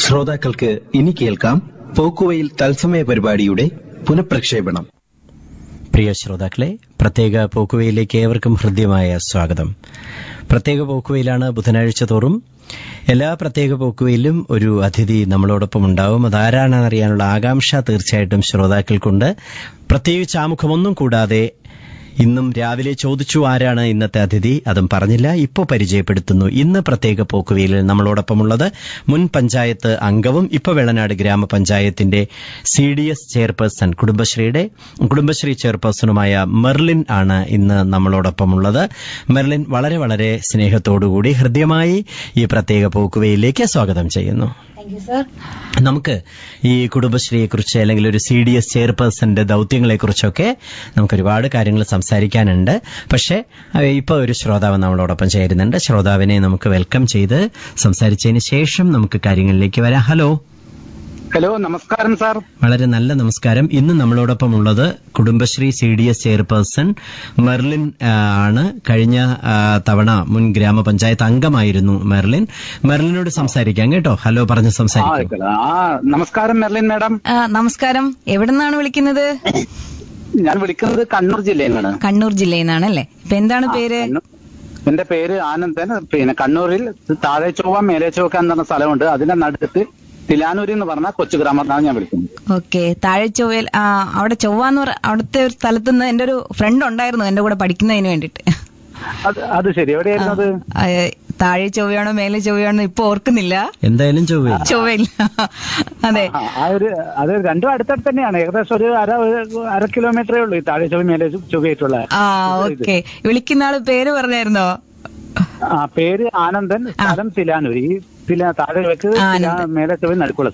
ശ്രോതാക്കൾക്ക് ഇനി കേൾക്കാം പോക്കുവയിൽ തത്സമയ പരിപാടിയുടെ പുനഃപ്രക്ഷേപണം പ്രിയ ശ്രോതാക്കളെ പ്രത്യേക പോക്കുവയിലേക്ക് ഏവർക്കും ഹൃദ്യമായ സ്വാഗതം പ്രത്യേക പോക്കുവയിലാണ് ബുധനാഴ്ച തോറും എല്ലാ പ്രത്യേക പോക്കുവയിലും ഒരു അതിഥി നമ്മളോടൊപ്പം ഉണ്ടാവും അതാരാണെന്ന് അറിയാനുള്ള ആകാംക്ഷ തീർച്ചയായിട്ടും ശ്രോതാക്കൾക്കുണ്ട് പ്രത്യേകിച്ച് ആമുഖമൊന്നും കൂടാതെ ഇന്നും രാവിലെ ചോദിച്ചു ആരാണ് ഇന്നത്തെ അതിഥി അതും പറഞ്ഞില്ല ഇപ്പോൾ പരിചയപ്പെടുത്തുന്നു ഇന്ന് പ്രത്യേക പോക്കുവയിൽ നമ്മളോടൊപ്പമുള്ളത് മുൻ പഞ്ചായത്ത് അംഗവും ഇപ്പൊ വെള്ളനാട് ഗ്രാമപഞ്ചായത്തിന്റെ സി ഡി എസ് ചെയർപേഴ്സൺ കുടുംബശ്രീയുടെ കുടുംബശ്രീ ചെയർപേഴ്സണുമായ മെർലിൻ ആണ് ഇന്ന് നമ്മളോടൊപ്പമുള്ളത് മെർലിൻ വളരെ വളരെ സ്നേഹത്തോടുകൂടി ഹൃദ്യമായി ഈ പ്രത്യേക പോക്കുവയിലേക്ക് സ്വാഗതം ചെയ്യുന്നു താങ്ക് യു സർ നമുക്ക് ഈ കുടുംബശ്രീയെക്കുറിച്ച് അല്ലെങ്കിൽ ഒരു സി ഡി എസ് ചെയർപേഴ്സന്റെ ദൗത്യങ്ങളെക്കുറിച്ചൊക്കെ നമുക്ക് ഒരുപാട് കാര്യങ്ങൾ സംസാരിക്കാനുണ്ട് പക്ഷേ അഹ് ഇപ്പൊ ഒരു ശ്രോതാവ് നമ്മളോടൊപ്പം ചേരുന്നുണ്ട് ശ്രോതാവിനെ നമുക്ക് വെൽക്കം ചെയ്ത് സംസാരിച്ചതിന് ശേഷം നമുക്ക് കാര്യങ്ങളിലേക്ക് വരാം ഹലോ ഹലോ നമസ്കാരം സാർ വളരെ നല്ല നമസ്കാരം ഇന്ന് നമ്മളോടൊപ്പം ഉള്ളത് Kudumbashree C D S chairperson Merlin ആ, ആണ് കഴിഞ്ഞ ആ, തവണ മുൻ ഗ്രാമപഞ്ചായത്ത് അംഗമായിരുന്നു മെർലിൻ മെർലിനോട് സംസാരിക്കാം കേട്ടോ ഹലോ പറഞ്ഞ് ആ സംസാരിക്കാം ആ നമസ്കാരം മെർലിൻ മാഡം ആ, നമസ്കാരം എവിടെ നിന്നാണ് വിളിക്കുന്നത് ഞാൻ വിളിക്കുന്നത് കണ്ണൂർ ജില്ലയിൽ നിന്നാണ് കണ്ണൂർ ജില്ലയിൽ നിന്നാണല്ലേ ഇപ്പൊ എന്താണ് പേര് കണ്ണൂർ- എന്റെ പേര് ആനന്ദൻ പിന്നെ കണ്ണൂരിൽ താഴെ ചൊവ്വ മേലെ ചൊവ്വ എന്ന് പറഞ്ഞ സ്ഥലമുണ്ട് അതിന്റെ നടുക്ക് തിലാനൂരി എന്ന് പറഞ്ഞ കൊച്ചു ഗ്രാമത്തിലാണ് ഞാൻ വിളിക്കുന്നത് ഓക്കെ താഴെ ചൊവ്വയിൽ ആ അവിടെ ചൊവ്വ എന്ന് പറ അവിടുത്തെ ഒരു സ്ഥലത്ത് നിന്ന് എന്റെ ഒരു ഫ്രണ്ട് ഉണ്ടായിരുന്നു എന്റെ കൂടെ പഠിക്കുന്നതിന് വേണ്ടിട്ട് അത് അത് ശരി എവിടെയായിരുന്നു അത് താഴെ ചൊവ്വയാണോ മേലെ ചൊവ്വയാണോ ഇപ്പൊ ഓർക്കുന്നില്ല എന്തായാലും ചൊവ്വ ചൊവ്വയില്ല അതെ ആ, ആ ഒരു അത് രണ്ടും അടുത്തടുത്ത് തന്നെയാണ് ഏകദേശം ഒരു അര അര കിലോമീറ്ററേ ഉള്ളൂ ഈ താഴെ ചൊവ്വ മേലെ ചൊവ്വയായിട്ടുള്ള ആ ഓക്കെ വിളിക്കുന്ന ആള് പേര് പറഞ്ഞായിരുന്നോ ആ പേര് ആനന്ദൻ സ്ഥലം തിലാനൂർ ഈ തില താഴെ വെക്ക് ആനന്ദൻ. മേലെ ചൊവ്വ നടുക്കുള്ള